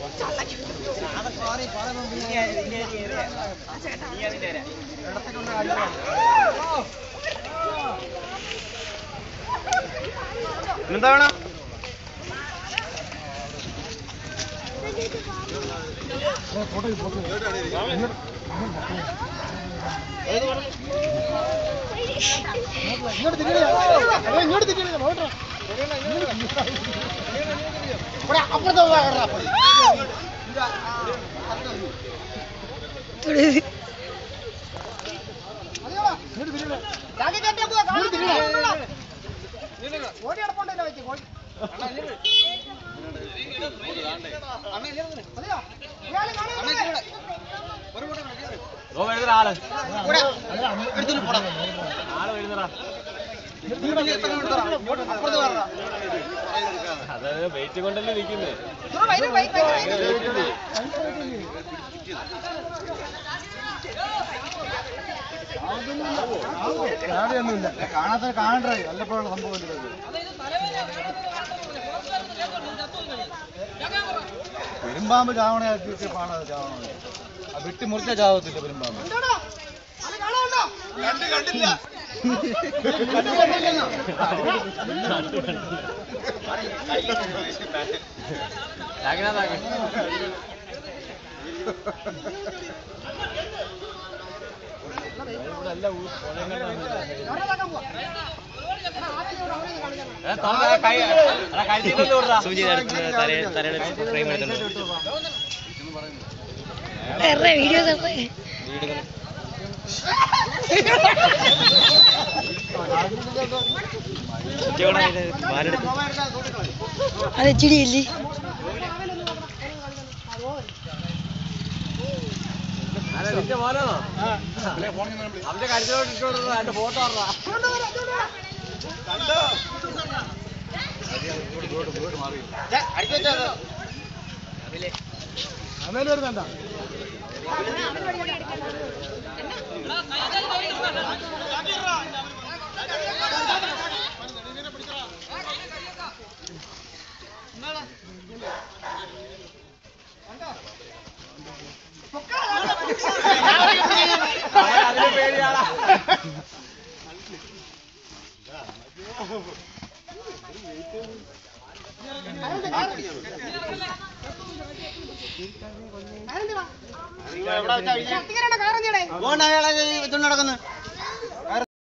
എന്താ വേണം ഇങ്ങോട്ട് തിരികെ ഇങ്ങോട്ട് തിരികെ നോട്ടോ ഇവിടെ അപ്പുറത്തെ ഭാഗം അപ്പൊ ഇങ്ങോട്ട് തിരികെ ഓടി അടപ്പുണ്ടല്ലോ വെച്ച് കോഴി അതെയോ ഇയാള് കാണുന്നില്ലേ? ആള് ഇവിടെ. എടുത്തിട്ട് പോടാ. ആള് വരുന്നടാ ഇങ്ങോട്ട് എത്ര എടുത്തടാ? ഇങ്ങോട്ട് അപ്പുറത്ത് വരടാ. അത് വെയിറ്റ് കൊണ്ടല്ലേ നിൽക്കുന്നത് ഇവിടെ വരും, വരും, വരും, വരും. കാര്യമൊന്നുമില്ല കാണാത്ത കാണണ്ടേ വല്ലപ്പോഴുള്ള സംഭവം ഇത് പെരുമ്പാമ്പ് ചാവണേ പാടാതെ ചാവണം ആ വെട്ടി മുറിച്ച ചാവത്തില്ല പെരുമ്പാമ്പ് ഉണ്ടോടാ? അത് കാണാനുണ്ടോ? എവിടെ ഇതാക്കാൻ പോവാ? എടാ, ആദ്യം ഇവിടെ അവിടെ കളിക്കണം. സൂചി തലയുടെ ഫ്രെയിം എടുത്തിട്ടുണ്ട് വീഡിയോസ് അത് ചിടിയില്ലേ നിന്റെ മോനാണോ അവന്റെ കരുത്തിലോട്ട് ഇട്ടോണ്ട് രണ്ട് ഫോട്ടോ പറഞ്ഞ ഇങ്ങോട്ട് വരാം, ഇങ്ങോട്ട് വരാം. അന്നേരം വരുന്നുണ്ടോ അതിന് പേടിയാളാ ആരെന്തിനാ? ശക്തികരയുടെ കാറെന്തിയുടെ? നടക്കുന്നു